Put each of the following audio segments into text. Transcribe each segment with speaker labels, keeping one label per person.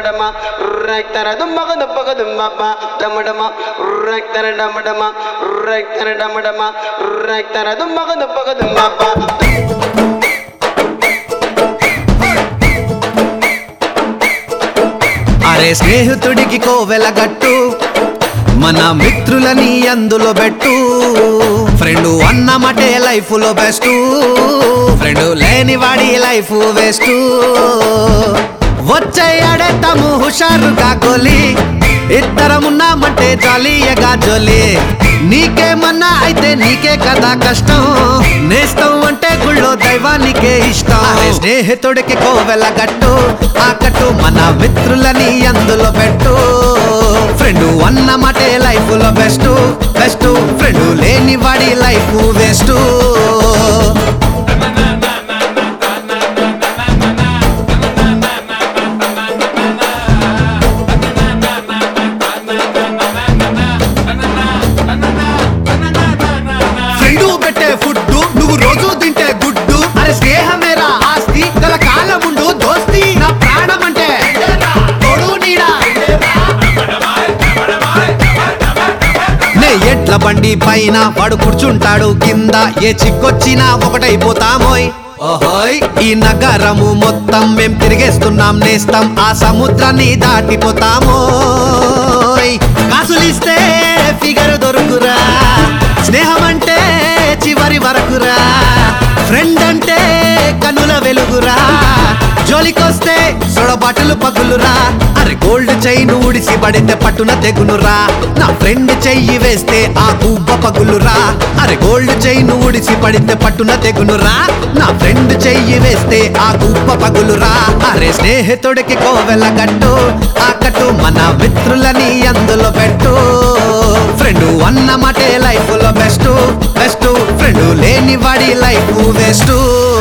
Speaker 1: డమడమ రైతర దుమ్మక దుబ్బక దుమ్మప్ప డమడమ రైతర డమడమ రైతర డమడమ రైతర దుమ్మక దుబ్బక దుమ్మప్ప
Speaker 2: అరే స్నేహితుడికి కోవెలగట్టు మన మిత్రులని అందులో పెట్టు ఫ్రెండ్ అన్నమటే లైఫ్ లో బెస్ట్ ఫ్రెండ్ లేని వాడి లైఫ్ వేస్ట్ వచ్చేయాడే తము హుషారుగా గోలి ఇద్దరమున్నామంటే జాలీయగా జోలి నీకేమన్నా అయితే నీకే కదా కష్టం నేస్తం అంటే గుళ్ళో దైవానికే ఇష్టం అరే స్నేహితుడికి కోవెల గట్టు ఆ కట్టు మన మిత్రులని అందులో పెట్టు ఫ్రెండ్ అన్నమాటే లైఫ్ లో బెస్ట్ బెస్ట్ ఫ్రెండ్ లేని వాడి లైఫ్ వేస్ట్ ఫ్రెండ్ పెట్టే ఫుడ్ నువ్వు రోజు తింటే గుడ్డు అరే స్నేహమేరా ఆస్తి గల కాలముండు దోస్తి నా ప్రాణం అంటే తోడు నీడా నే ఎడ్ల బండి పైన వాడు కూర్చుంటాడు కింద ఏ చిక్కొచ్చినా ఒకటైపోతామోయ్ ఓహోయ్ ఈ నగరము మొత్తం మేం తిరిగేస్తున్నాం నేస్తాం ఆ సముద్రాన్ని దాటిపోతామోయ్ కాసులిస్తే ఫిగర్ దొరుకురా స్నేహం అంటే చివరి వరకురా ఫ్రెండ్ అంటే కనుల వెలుగురా జోలికొస్తే సొడబాటలు పగులురా అరే గోల్డ్ చైన్ ఊడిసి పడితే పట్టున తెగునురా నా ఫ్రెండ్ చెయ్యి వేస్తే ఆ గుబ్బ పగులురా అరే గోల్డ్ చైన్ ఊడిసి పడితే పట్టున తెగునురా నా ఫ్రెండ్ చెయ్యి వేస్తే ఆ గుబ్బ పగులురా అరే స్నేహితుడికి కోవెల గట్టు ఆ కట్టు మన మిత్రులని అందులో పెట్టు ఫ్రెండ్ అన్నమాటే లైఫ్ లో బెస్ట్ బెస్ట్ ఫ్రెండ్ లేని వాడి లైఫ్ వేస్ట్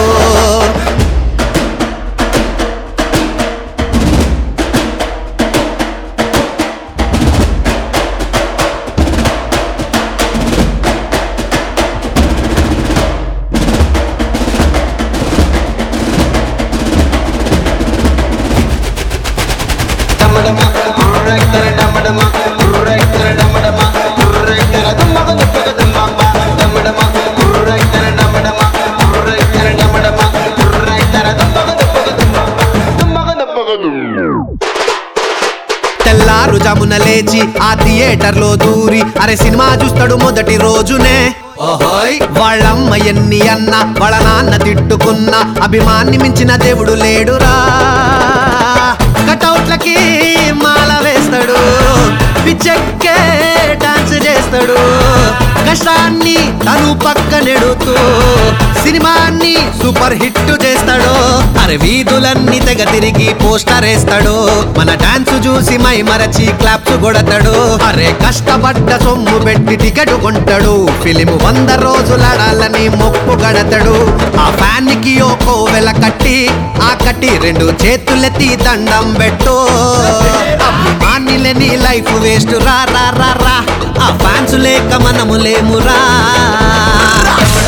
Speaker 1: డమడమ రైతర డమడమ రైతర డమడమ రైతర దుమ్మక దుబ్బక దుమ్మప్ప డమడమ రైతర డమడమ రైతర డమడమ రైతర దుమ్మక దుబ్బక దుమ్మప్ప దుమ్మక దుబ్బక దుమ్మ
Speaker 2: తెల్లారు జమున లేచి ఆ థియేటర్ లో దూరి అరే సినిమా చూస్తాడు మొదటి రోజునే ఓహోయ్ వాళ్ళమ్మ ఎన్ని అన్న వాళ్ళ నాన్న తిట్టుకున్న అభిమాన్ని మించిన దేవుడు లేడురా కటౌట్లకి మాల వేస్తాడు పిచ్చెక్కే డాన్స్ చేస్తాడు కష్టాన్ని తను పక్కనెడుతూ సినిమాన్ని సూపర్ హిట్ చేస్తాడు అరే వీధులన్నీ తెగ తిరిగి పోస్టర్ వేస్తాడు మన డాన్స్ చూసి మై మరచి క్లాప్స్ కొడతాడు అరే కష్టపడ్డ సొమ్ము పెట్టి టికెట్ కొంటాడు ఫిలిం వంద రోజులాడాలని మొక్కు గడతాడు ఆ ఫ్యాన్ కి ఓ కోవెల కట్టి ఆ కట్టి రెండు చేతులెత్తి దండం పెట్టు అభిమాని లేని లైఫ్ వేస్ట్ రా రా రా రా ఆ ఫ్యాన్స్ లేక మనము లేమురా